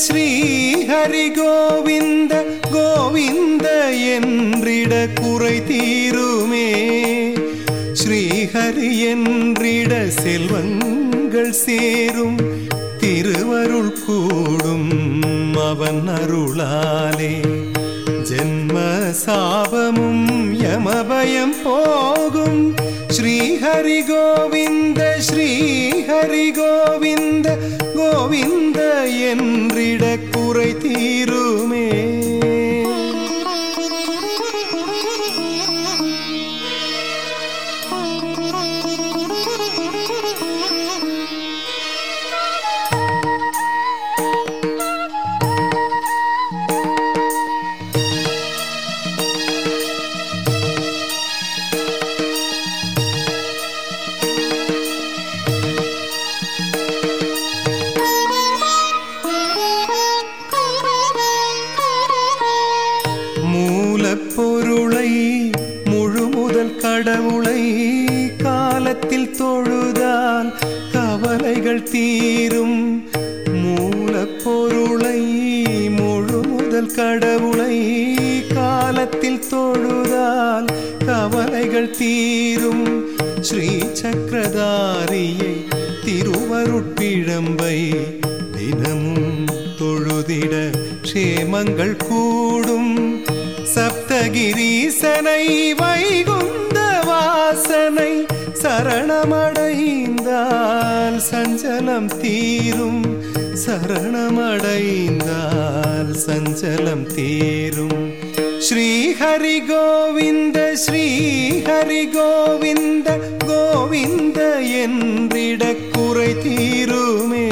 ஸ்ரீ ஹரி கோவிந்த கோவிந்த என்றிட குறை தீருமே ஸ்ரீஹரி என்றிட செல்வங்கள் சேரும் திருவருள் கூடும் அவன் அருளாலே ஜென்ம சாபமும் யமபயம் போகும் ஸ்ரீஹரி கோவிந்த ஸ்ரீஹரி கோவிந்த கோவிந்த என்றிட குறை தீருமே மூலப்பொருளை முழு முதல் கடவுளை காலத்தில் தொழுதால் கவலைகள் தீரும் மூலப்பொருளை முழு முதல் கடவுளை காலத்தில் தொழுதால் கவலைகள் தீரும் ஸ்ரீ சக்கரதாரியை திருவருட்பிழம்பை தினமும் தொழுதிட க்ஷேமங்கள் கூடும் சப்தகிரீசனை வைகுந்த வாசனை சரணமடைந்தால் சஞ்சலம் தீரும் சரணமடைந்தால் சஞ்சலம் தீரும் ஸ்ரீஹரி கோவிந்த ஸ்ரீஹரி கோவிந்த கோவிந்த என்றிட குறை தீருமே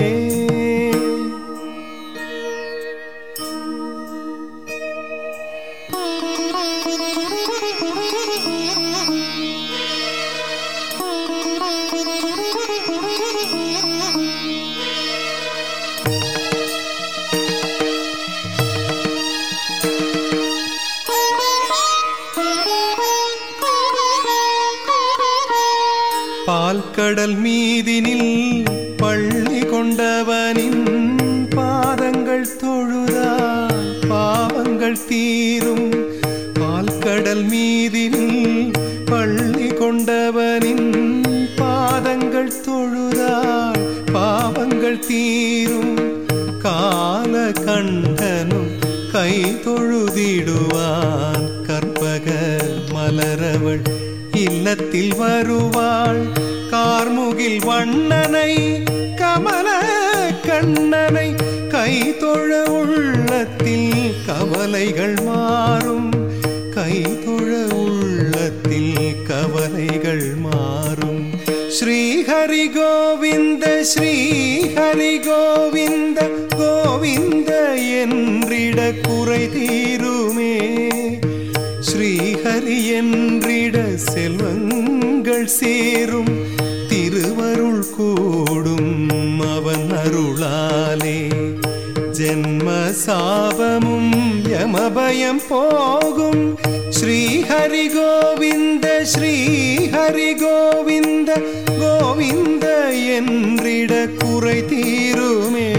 பால்கடல் மீதினில் பள்ளி கொண்டவனின் பாதங்கள் தொழுதால் பாவங்கள் தீரும் பால்கடல் மீதினில் பள்ளி கொண்டவனின் பாதங்கள் தொழுதால் பாவங்கள் தீரும் கால கண்டனும் கை தொழுதிடுவான் கற்பக மலரவள் இல்லத்தில் வருவாள் கார்முகில் வண்ணனை கமல கண்ணனை கை தொழ உள்ளத்தில் கவலைகள் மாறும் கை தொழ உள்ளத்தில் கவலைகள் மாறும் ஸ்ரீஹரி கோவிந்த ஸ்ரீஹரி கோவிந்த கோவிந்த என்றிட குறை தீருமே ஸ்ரீஹரி என்றிட செல்வங்கள் சேரும் திருவருள் கூடும் அவன் அருளாலே ஜென்ம சாபமும் யமபயம் போகும் ஸ்ரீஹரி கோவிந்த ஸ்ரீஹரி கோவிந்த கோவிந்த என்றிட குறை தீருமே